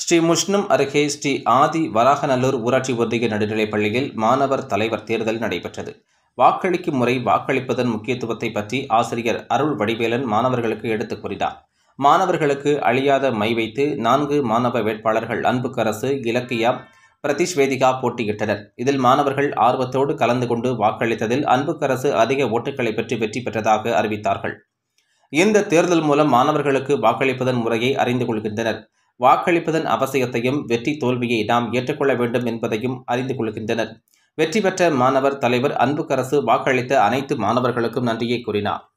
ஸ்ரீ முஷ்ணம் அருகே ஸ்ரீ ஆதி வராகநல்லூர் ஊராட்சி ஒன்றிய நடுநிலைப் பள்ளியில் மாணவர் தலைவர் தேர்தல் நடைபெற்றது வாக்களிக்கும் முறை வாக்களிப்பதன் முக்கியத்துவத்தை பற்றி ஆசிரியர் அருள் வடிவேலன் மாணவர்களுக்கு எடுத்துக் கூறினார் மாணவர்களுக்கு அழியாத மை வைத்து நான்கு மாணவ வேட்பாளர்கள் அன்புக்கரசு இலக்கியா பிரதிஷ் வேதிகா போட்டியிட்டனர் இதில் மாணவர்கள் ஆர்வத்தோடு கலந்து கொண்டு வாக்களித்ததில் அன்புக்கரசு அதிக ஓட்டுகளை பெற்று வெற்றி பெற்றதாக அறிவித்தார்கள் இந்த தேர்தல் மூலம் மாணவர்களுக்கு வாக்களிப்பதன் முறையை அறிந்து கொள்கின்றனர் வாக்களிப்பதன் அவசியத்தையும் வெற்றி தோல்வியை நாம் ஏற்றுக்கொள்ள வேண்டும் என்பதையும் அறிந்து கொள்கின்றனர் வெற்றி பெற்ற மாணவர் தலைவர் அன்புக்கரசு வாக்களித்த அனைத்து மாணவர்களுக்கும் நன்றியை கூறினார்